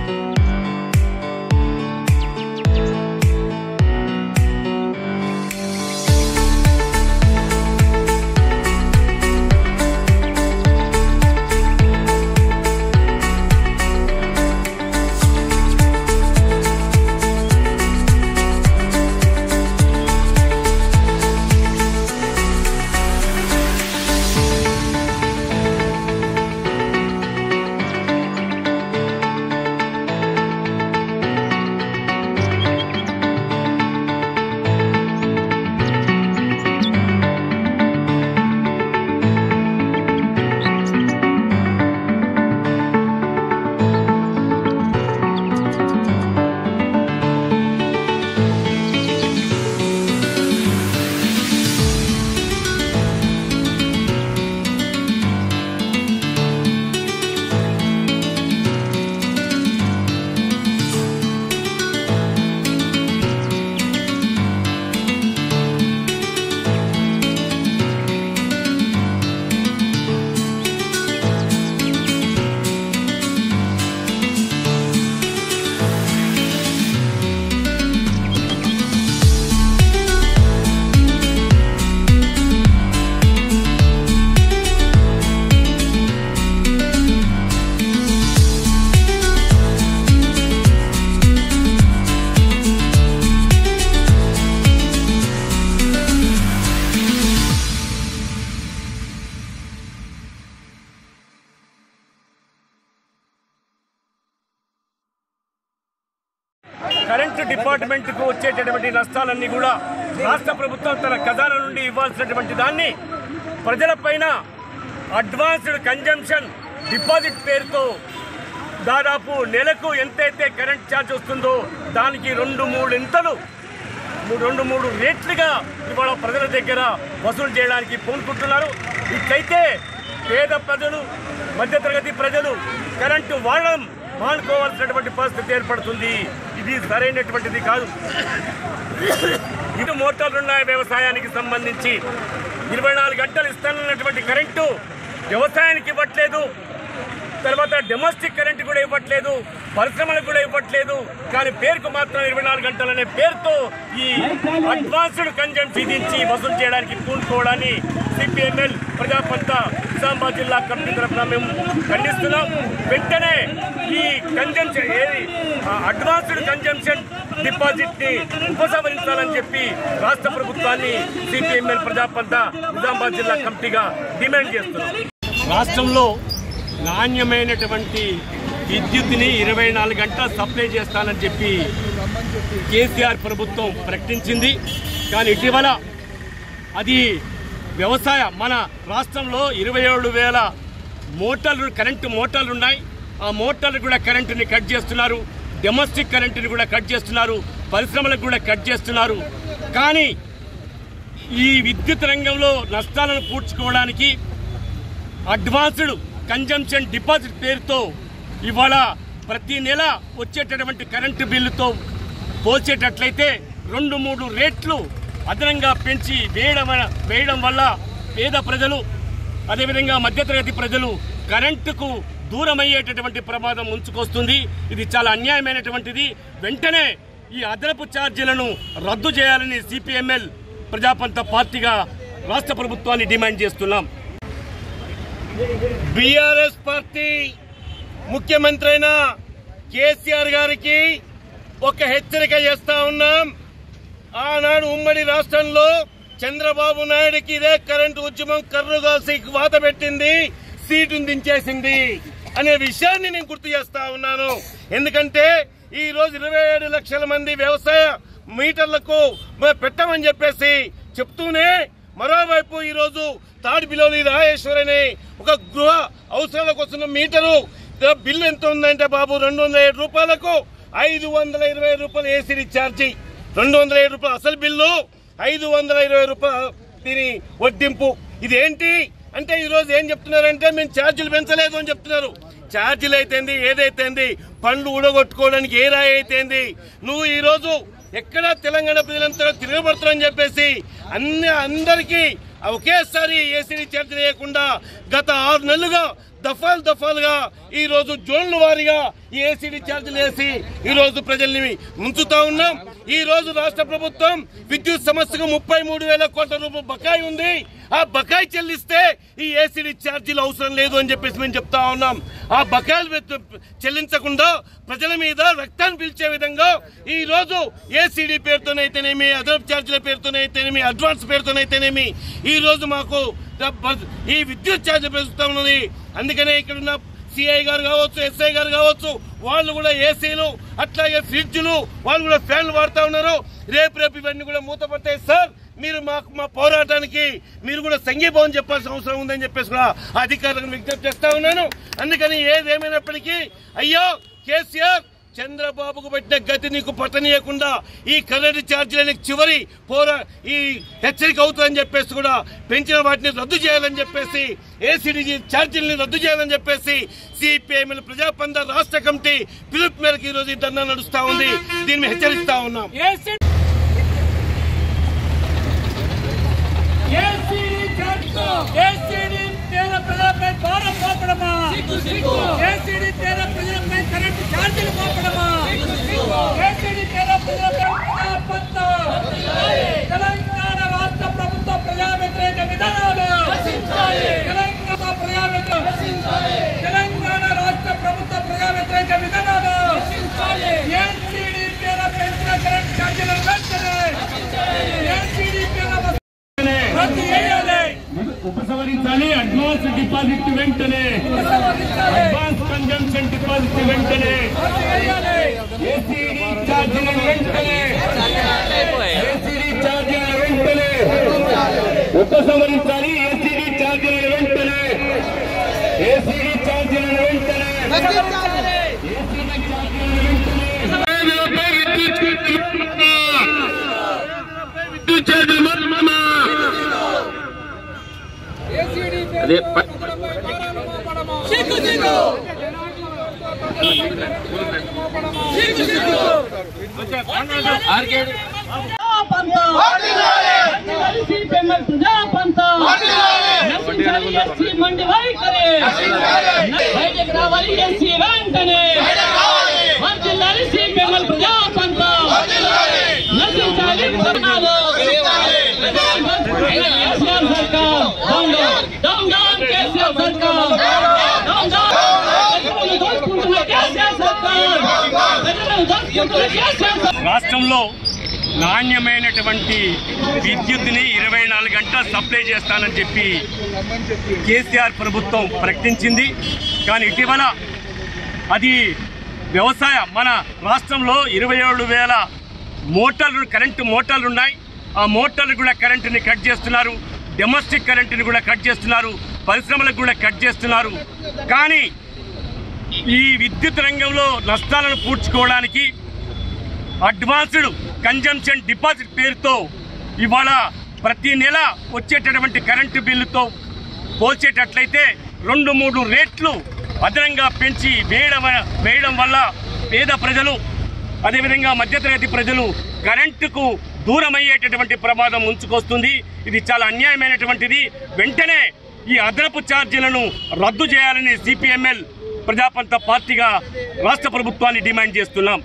Current డిపార్ట్మెంట్కు వచ్చేటటువంటి నష్టాలన్నీ కూడా రాష్ట్ర ప్రభుత్వం తన ఖజానా నుండి ఇవ్వాల్సినటువంటి దాన్ని ప్రజలపైన అడ్వాన్స్డ్ కన్జంప్షన్ డిపాజిట్ పేరుతో దాదాపు నెలకు ఎంతైతే కరెంట్ ఛార్జ్ వస్తుందో దానికి రెండు మూడు ఇంతలు మూ- రెండు మూడు రేట్లుగా ఇవాళ ప్రజల దగ్గర వసూలు చేయడానికి పూనుకుంటున్నారు ఇట్లయితే పేద ప్రజలు మధ్యతరగతి ప్రజలు కరెంటు వాడడం మానుకోవాల్సినటువంటి పరిస్థితి ఏర్పడుతుంది ఇది సరైనటువంటిది కాదు ఇటు మోటార్లున్నాయి వ్యవసాయానికి సంబంధించి ఇరవై నాలుగు గంటలు ఇస్తానన్నటువంటి కరెంటు వ్యవసాయానికి ఇవ్వట్లేదు తర్వాత డొమెస్టిక్ కరెంట్ కూడా ఇవ్వట్లేదు పరిశ్రమలకు కూడా ఇవ్వట్లేదు కానీ పేరుకు మాత్రం ఇరవై నాలుగు గంటలు అనే పేరుతో ఈ అడ్వాన్స్డ్ కన్జంప్షన్ విధించి వసూలు చేయడానికి పూనుకోవడాన్ని సిపిఎంఎల్ ప్రజాపంత నిజామాబాద్ జిల్లా కమిటీ తరఫున మేము ఖండిస్తున్నాం వెంటనే ఈ కన్జంప్షన్ ఏది అడ్వాన్స్డ్ కన్జంప్షన్ డిపాజిట్ ని ఉపసంహరించాలని చెప్పి రాష్ట్ర ప్రభుత్వాన్ని సిపిఎంఎల్ ప్రజాపంత నిజామాబాద్ జిల్లా కమిటీగా డిమాండ్ చేస్తున్నాం రాష్ట్రంలో నాణ్యమైనటువంటి విద్యుత్ని ఇరవై నాలుగు గంటలు సప్లై చేస్తానని చెప్పి కేసీఆర్ ప్రభుత్వం ప్రకటించింది కానీ ఇటీవల అది వ్యవసాయ మన రాష్ట్రంలో ఇరవై ఏడు వేల మోటార్లు కరెంటు మోటార్లు ఉన్నాయి ఆ మోటార్లు కూడా కరెంటుని కట్ చేస్తున్నారు డొమెస్టిక్ కరెంటుని కూడా కట్ చేస్తున్నారు పరిశ్రమలకు కూడా కట్ చేస్తున్నారు కానీ ఈ విద్యుత్ రంగంలో నష్టాలను పూడ్చుకోవడానికి అడ్వాన్స్డ్ కన్జంప్షన్ డిపాజిట్ పేరుతో ఇవాళ ప్రతి నెల వచ్చేటటువంటి కరెంటు బిల్లుతో పోల్చేటట్లయితే రెండు మూడు రేట్లు అదనంగా పెంచి వేయడం వల్ల- వేయడం వల్ల పేద ప్రజలు అదేవిధంగా మధ్యతరగతి ప్రజలు కరెంటుకు దూరమయ్యేటటువంటి ప్రమాదం ఉంచుకొస్తుంది ఇది చాలా అన్యాయమైనటువంటిది వెంటనే ఈ అదనపు ఛార్జీలను రద్దు చేయాలని సిపిఎంఎల్ ప్రజాపంత పార్టీగా రాష్ట్ర ప్రభుత్వాన్ని డిమాండ్ చేస్తున్నాం బీఆర్ఎస్ పార్టీ ముఖ్యమంత్రి అయిన కేసీఆర్ గారికి ఒక హెచ్చరిక చేస్తా ఉన్నాం ఆనాడు ఉమ్మడి రాష్ట్రంలో చంద్రబాబు నాయుడుకి ఇదే కరెంటు ఉద్యమం కర్రుగాల్సి వాత పెట్టింది సీటును దించేసింది అనే విషయాన్ని నేను గుర్తు చేస్తా ఉన్నాను ఎందుకంటే ఈ రోజు ఇరవై ఏడు లక్షల మంది వ్యవసాయ మీటర్లకు మ- పెట్టమని చెప్పేసి చెప్తూనే మరోవైపు ఈ రోజు తాడిపిలోని రాజేశ్వరి అనే ఒక గృహ అవసరాల కోసం మీటరు ద- బిల్లు ఎంత ఉందంటే బాబు రెండు వందల ఏడు రూపాయలకు ఐదు వందల ఇరవై రూపాయలు ఏసీ ఛార్జీ రెండు వందల ఏడు రూపాయలు అసలు బిల్లు ఐదు వందల ఇరవై రూపాయలు దీని వడ్డింపు ఇదేంటి అంటే ఈ రోజు ఏం చెప్తున్నారంటే మేము ఛార్జీలు పెంచలేదు అని చెప్తున్నారు ఛార్జీలు అయితేంది ఏదైతేంది పండ్లు ఊడగొట్టుకోవడానికి ఏ రాయి అయితేంది నువ్వు ఈ రోజు ఎక్కడ తెలంగాణ ప్రజలంతా తిరగబడుతున్నారని చెప్పేసి అన్ని అందరికీ ఒకేసారి ఏసీ ఛార్జీ లేకుండా గత ఆరు నెలలుగా దఫాలు దఫాలుగా ఈ రోజు జోన్ల వారీగా ఈ ఏసీడీ ఛార్జీలు వేసి ఈ రోజు ప్రజల్ని ముంచుతా ఉన్నాం ఈ రోజు రాష్ట్ర ప్రభుత్వం విద్యుత్ సమస్యకు ముప్పై మూడు వేల కోట్ల రూపాయలు బకాయి ఉంది ఆ బకాయి చెల్లిస్తే ఈ ఏసీడీ ఛార్జీలు అవసరం లేదు అని చెప్పేసి మేము చెప్తా ఉన్నాం ఆ బకాయిలు వెత్- చెల్లించకుండా ప్రజల మీద రక్తాన్ని పిలిచే విధంగా ఈ రోజు ఏసీడీ పేరుతోనైతేనేమి అదనపు ఛార్జీల పేరుతోనైతేనేమి అడ్వాన్స్ పేరుతోనైతేనేమి ఈ రోజు మాకు డబ్బ- ఈ విద్యుత్ ఛార్జీ పెంచుతా ఉన్నది అందుకనే ఇక్కడ ఉన్న సిఐ గారు కావచ్చు ఎస్ఐ గారు కావచ్చు వాళ్ళు కూడా ఏసీలు అట్లాగే ఫ్రిడ్జ్లు వాళ్ళు కూడా ఫ్యాన్లు వాడుతా ఉన్నారు రేపు రేపు ఇవన్నీ కూడా మూతపడతాయి సార్ మీరు మాకు మా పోరాటానికి మీరు కూడా సంఘీభావం చెప్పాల్సిన అవసరం ఉందని చెప్పేసి కూడా అధికారులకు విజ్ఞప్తి చేస్తా ఉన్నాను అందుకని ఏదేమైనప్పటికీ అయ్యో కేసీఆర్ చంద్రబాబుకు పెట్టిన గతి నీకు పట్టనీయకుండా ఈ కరెంటు ఛార్జీలని చివరి పోరా ఈ హెచ్చరిక అవుతుందని చెప్పేసి కూడా పెంచిన వాటిని రద్దు చేయాలని చెప్పేసి ఏసీడీ ఛార్జీలని రద్దు చేయాలని చెప్పేసి సిపిఐఎంఎల్ ప్రజాపంద రాష్ట్ర కమిటీ పిలుపు మేరకు ఈ రోజు ఈ ధర్నా నడుస్తా ఉంది దీన్ని హెచ్చరిస్తా ఉన్నాం ఏసీడీ పేద ప్రజలపై భారం మోపడమా ఏసీడీ పేద ప్రజలపై కరెంటు ఛార్జీలు మోపడమా ఏసీడీ పేద ప్రజలపై ప్రజాపంతం. తెలంగాణ రాష్ట్ర ప్రభుత్వ ప్రజా వ్యతిరేక విధానాలు తెలంగాణ ప్రజా వ్యతిరేక తెలంగాణ రాష్ట్ర ప్రభుత్వ ప్రజా వ్యతిరేక విధానాలు ఏసీడీ పేద పెంచిన కరెంటు ఛార్జీలను వెంటనే ఏసీడీ పేద రద్దు చేయాలి ఉపసంహరించాలి అడ్వాన్స్ డిపాజిట్ వెంటనే అడ్వాన్స్ కన్జంప్షన్ డిపాజిట్ వెంటనే ఏసీడీ ఛార్జీలను వెంటనే ఏసీడీ ఛార్జీలను వెంటనే ఉపసంహరించాలి ఏసీడీ ఛార్జీలను వెంటనే ఏసీడీ ఛార్జీలను వెంటనే ఏసీడీ ఛార్జీలను వెంటనే విద్యుత్ ఛార్జీలు మాత్రమా మండి వైఖరి బయటకు రావాలి ఎస్సీ వెంటనే వర్జిల్లాలి సిపిఎంఎల్ ప్రజాపంతం నశించాలి విధానాలు కేసీఆర్ సర్కార్ down down down down KCR సర్కార్ డౌన్ డౌన్ ప్రజలను దోచుకుంటున్న కేసీఆర్ సర్కార్ ప్రజలను దోచుకుంటున్న కేసీఆర్ సర్కార్ రాష్ట్రంలో నాణ్యమైనటువంటి విద్యుత్ని ఇరవై నాలుగు గంటలు సప్లై చేస్తానని చెప్పి కేసీఆర్ ప్రభుత్వం ప్రకటించింది కానీ ఇటీవల అది వ్యవసాయ మన రాష్ట్రంలో ఇరవై ఏడు వేల మోటార్లు కరెంటు మోటార్లు ఉన్నాయి ఆ మోటార్లు కూడా కరెంటుని కట్ చేస్తున్నారు డొమెస్టిక్ కరెంటుని కూడా కట్ చేస్తున్నారు పరిశ్రమలకు కూడా కట్ చేస్తున్నారు కానీ ఈ విద్యుత్ రంగంలో నష్టాలను పూడ్చుకోవడానికి అడ్వాన్స్డ్ కన్జంప్షన్ డిపాజిట్ పేరుతో ఇవాళ ప్రతి నెల వచ్చేటటువంటి కరెంటు బిల్లుతో పోల్చేటట్లయితే రెండు మూడు రేట్లు అదనంగా పెంచి వేయడం వేయడం వల్ల పేద ప్రజలు అదేవిధంగా మధ్యతరగతి ప్రజలు కరెంటుకు దూరం అయ్యేటటువంటి ప్రమాదం ఉంచుకొస్తుంది ఇది చాలా అన్యాయమైనటువంటిది వెంటనే ఈ అదనపు ఛార్జీలను రద్దు చేయాలని సిపిఎంఎల్ ప్రజాపంత పార్టీగా రాష్ట్ర ప్రభుత్వాన్ని డిమాండ్ చేస్తున్నాం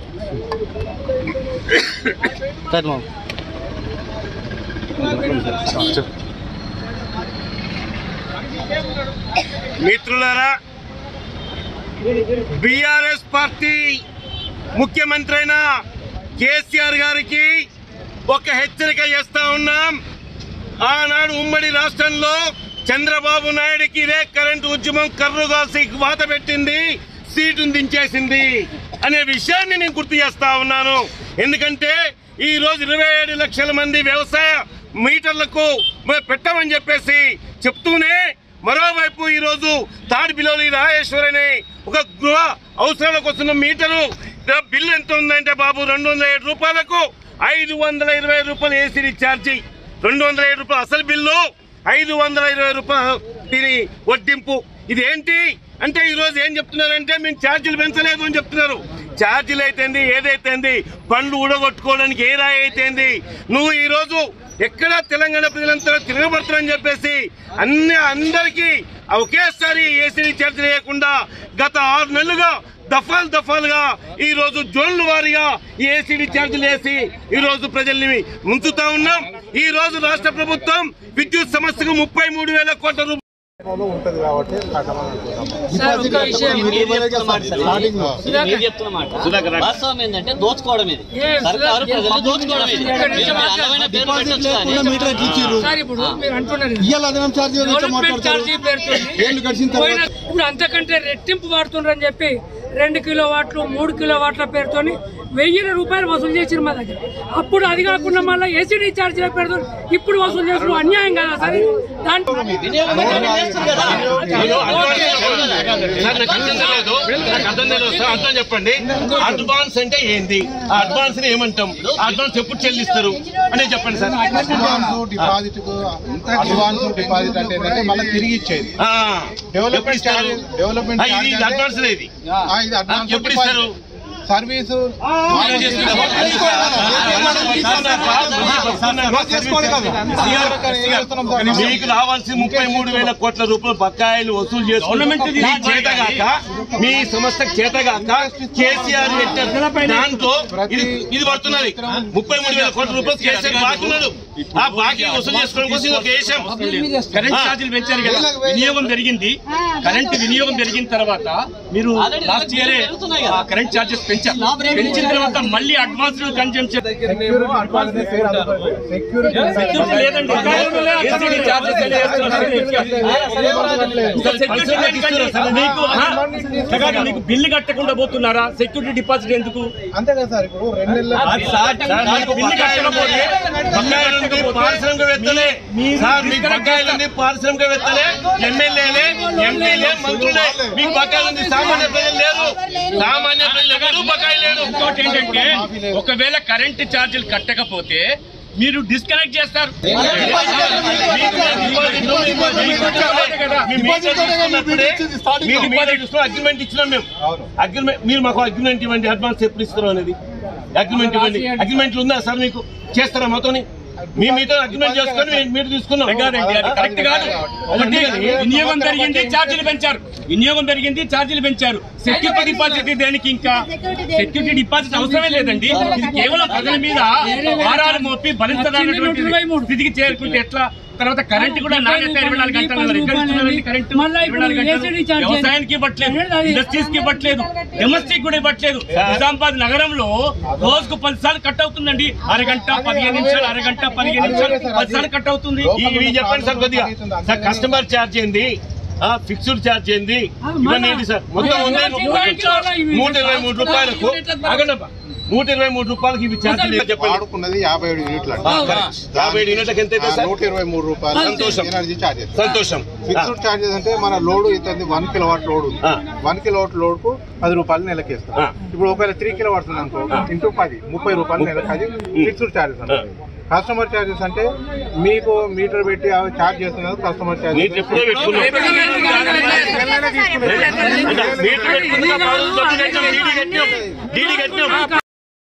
మిత్రులారా బిఆర్ఎస్ పార్టీ ముఖ్యమంత్రి అయిన కేసీఆర్ గారికి ఒక హెచ్చరిక చేస్తా ఉన్నాం ఆనాడు ఉమ్మడి రాష్ట్రంలో చంద్రబాబు నాయుడికి ఇదే కరెంటు ఉద్యమం కర్రు కాల్సి వాత పెట్టింది సీటును దించేసింది అనే విషయాన్ని నేను గుర్తు చేస్తా ఉన్నాను ఎందుకంటే ఈ రోజు ఇరవై ఏడు లక్షల మంది వ్యవసాయ మీటర్లకు మ- పెట్టమని చెప్పేసి చెప్తూనే మరోవైపు ఈ రోజు తాడిపిలోని రాజేశ్వరి అనే ఒక గృహ అవసరాలకు వస్తున్న మీటరు ద- బిల్లు ఎంత ఉందంటే బాబు రెండు వందల ఏడు రూపాయలకు ఐదు వందల ఇరవై రూపాయలు ఏసీడీ ఛార్జీ రెండు వందల ఏడు రూపాయలు అసలు బిల్లు ఐదు వందల ఇరవై రూపాయలు దీని వడ్డింపు ఇది ఏంటి అంటే ఈ రోజు ఏం చెప్తున్నారంటే మేము ఛార్జీలు పెంచలేదు అని చెప్తున్నారు ఛార్జీలు అయితేంది ఏదైతేంది పండ్లు ఊడగొట్టుకోవడానికి ఏ రాయి అయితేంది నువ్వు ఈ రోజు ఎక్కడ తెలంగాణ ప్రజలంతా తిరగబడుతున్నారని చెప్పేసి అన్ని అందరికీ ఒకేసారి ఏసీని ఛార్జ్ చేయకుండా గత ఆరు నెలలుగా దఫాలు దఫాలుగా ఈ రోజు జోన్ల వారీగా ఈ ఏసీడీ ఛార్జీలు వేసి ఈ రోజు ప్రజల్ని ముంచుతా ఉన్నాం ఈ రోజు రాష్ట్ర ప్రభుత్వం విద్యుత్ సమస్యకు ముప్పై మూడు వేల కోట్ల రూపాయలు ఉంటది కాబట్టి కట్టమనుకుంటాం సార్ ఒక విషయం స్టార్టింగ్ లో మీరు చెప్తున్న మాట వాస్తవం ఏంటంటే దోచుకోవడం ఇది సర్కారు ప్రజలు దోచుకోవడం ఇది మీరు అందమైన పేరు పెట్టొచ్చు కానీ మీటర్ ఇచ్చిర్రు సార్ ఇప్పుడు మీరు అంటున్నారు ఇయ్యాల అదనం ఛార్జ్ డెవలప్మెంట్ ఛార్జీ పేరుతో ఏళ్ళు గడిచిన తర్వాత పోయిన ఇప్పుడు అంతకంటే రెట్టింపు వాడుతుండ్రని చెప్పి రెండు కిలో వాట్లు మూడు కిలో వాట్ల పేరుతోని వెయ్యి రూపాయలు వసూలు చేసిరు మా దగ్గర అప్పుడు అది కాకుండా మళ్ళీ ఏసీడీ ఛార్జీల పేరుతో ఇప్పుడు వసూలు చేసిన అన్యాయం కదా సార్ ఇది? దాంట్లో వినియోగం చేస్తారు కదా నేను అడ్వాన్స్ సార్ నాకు అర్థం తెలియదు నాకు అర్థం తెలియదు సార్ అర్థం చెప్పండి అడ్వాన్స్ అంటే ఏంది ఆ అడ్వాన్స్ ని ఏమంటాం ఆ అడ్వాన్స్ ఎప్పుడు చెల్లిస్తారు అనేది చెప్పండి sir advance deposit advance deposit అంటే ఏంటంటే మళ్ళీ తిరిగి ఇచ్చేది ఆ, ఎప్పుడు డెవలప్మెంట్ ఇస్తారు ఛార్జ్ డెవలప్మెంట్ ఆ, ఇది ఛార్జ్ ఇది అంటే- అడ్వాన్స్ ఇది ఆ, ఇది అడ్వాన్స్ ఎప్పుడు డిపాజిట్. ఇస్తారు? సర్వీసు మీకు రావాల్సిన ముప్పై మూడు వేల కోట్ల రూపాయలు బకాయిలు వసూలు చేసుకుంటే చేతగాక మీ సంస్థకు చేతగాక కేసీఆర్ పెట్టిన దాంతో ఇది ఇది పడుతున్నది ముప్పై మూడు వేల కోట్ల రూపాయలు కేసీఆర్ బాకున్నాడు ఆ బాకీ వసూలు చేసుకోవడం కోసం ఇది ఒక దేశం కరెంట్ ఛార్జీలు పెంచారు కదా వినియోగం పెరిగింది కరెంట్ వినియోగం పెరిగిన తర్వాత మీరు Already లాస్ట్ ఇయరే పెరుగుతున్నాయి కదా. కరెంట్ ఛార్జెస్ పెంచారు పెంచిన తర్వాత మళ్ళీ అడ్వాన్స్ కన్జంప్షన్ సెక్యూరిటీ లేదండి ఏసీడీ ఛార్జెస్ ఎలా వేస్తున్నారు? ఇంకా సెక్యూరిటీ దేనికండి? మీకు ఆ? కాదు, మీకు బిల్లు కట్టకుండా పోతున్నారా సెక్యూరిటీ డిపాజిట్ ఎందుకు అంతే కదా సార్ ఇప్పుడు రెండు నెలల సార్, మీకు బిల్లు కట్టకపోతే బకాయిలు ఉంది, పారిశ్రామికవేత్తలే సార్ మీకు బకాయిలు ఉంది పారిశ్రామికవేత్తలే ఎమ్మెల్యేలే ఎంపీలే మంత్రులే మీకు బకాయిలు ఉంది సామాన్య ప్రజలు లేరు సామాన్య ప్రజలు ఎవరు బకాయి లేడు ఇంకోటి ఏంటంటే ఒకవేళ కరెంట్ ఛార్జీలు కట్టకపోతే మీరు డిస్కనెక్ట్ చేస్తారు అగ్రిమెంట్ ఇచ్చినాం మేము అగ్రిమెంట్ మీరు మాకు అగ్రిమెంట్ ఇవ్వండి అడ్వాన్స్ ఎప్పుడు ఇస్తారు అనేది అగ్రిమెంట్ ఇవ్వండి అగ్రిమెంట్లు ఉందా సార్ మీకు చేస్తారా మాతోని మీ మీతో అగ్రిమెంట్ చేసుకొని మీ- మీరు తీసుకున్నాం కాదండి అది కరెక్ట్ కాదు ఒకటి వినియోగం పెరిగింది ఛార్జీలు పెంచారు వినియోగం పెరిగింది ఛార్జీలు పెంచారు సెక్యూరిటీ డిపాజిట్ దేనికి ఇంకా సెక్యూరిటీ డిపాజిట్ అవసరమే లేదండి ఇది కేవలం ప్రజల మీద భారాలు మోపి భరించడానికి స్థితికి చేరుకుంటే ఎట్లా తర్వాత కరెంట్ కూడా నాణ్యత ఇరవై నాలుగు గంటలు ఉన్నారు. ఎక్కడ ఇస్తున్నారండి కరెంట్ మళ్ళా ఇరవై నాలుగు ఇప్పుడు గంటలు ACD ఛార్జ్ వ్యవసాయానికి ఇవ్వట్లేదు అది- ఇండస్ట్రీస్ కి ఇవ్వట్లేదు డొమెస్టిక్ కూడా ఇవ్వట్లేదు నిజామాబాద్ నగరంలో రోజుకు పది సార్లు కట్ అవుతుందండి అరగంట పదిహేను నిమిషాలు అరగంట పదిహేను నిమిషాలు పది సార్లు కట్ అవుతుంది ఈ- ఇవి చెప్పండి సార్ కొద్దిగా సార్ కస్టమర్ ఛార్జ్ ఏంది ఆ ఫిక్స్డ్ ఛార్జ్ ఏంది ఇవన్నీ ఏంటి సార్ మొత్తం ఉంది నూట ఇరవై మూడు రూపాయలకు ఆగండప్ప నూట ఇరవై మూడు రూపాయలకి ఇవి ఛార్జ్ చెప్పండి వాడుకున్నది యాభై ఏడు యూనిట్లు ఆ, కరెక్ట్. యాభై ఏడు యూనిట్లకు ఎంత అయితే సార్ నూట ఇరవై మూడు రూపాయలు సంతోషం. ఎనర్జీ ఛార్జెస్ సంతోషం ఫిక్స్డ్ ఛార్జెస్ అంటే మన లోడ్ ఇతని వన్ కిలో వాట్ లోడ్ ఉంది ఆ. వన్ కిలో వాట్ లోడ్ కు పది రూపాయలు నెలకి ఇస్తాం ఆ. ఇప్పుడు ఒకవేళ త్రీ కిలో వాట్స్ అనుకో ఇంటూ పది ముప్పై రూపాయలు నెలకి అది ఫిక్స్డ్ ఛార్జెస్ అంటే కస్టమర్ ఛార్జెస్ అంటే మీకు మీటర్ పెట్టి అవి ఛార్జ్ చేస్తున్నారు కస్టమర్ మీరు ఛార్జెస్ ఎప్పుడో పెట్టుకున్నాం మీటర్ పెట్టుకున్న డీడీ కట్టినాం డీడీ కట్టినాం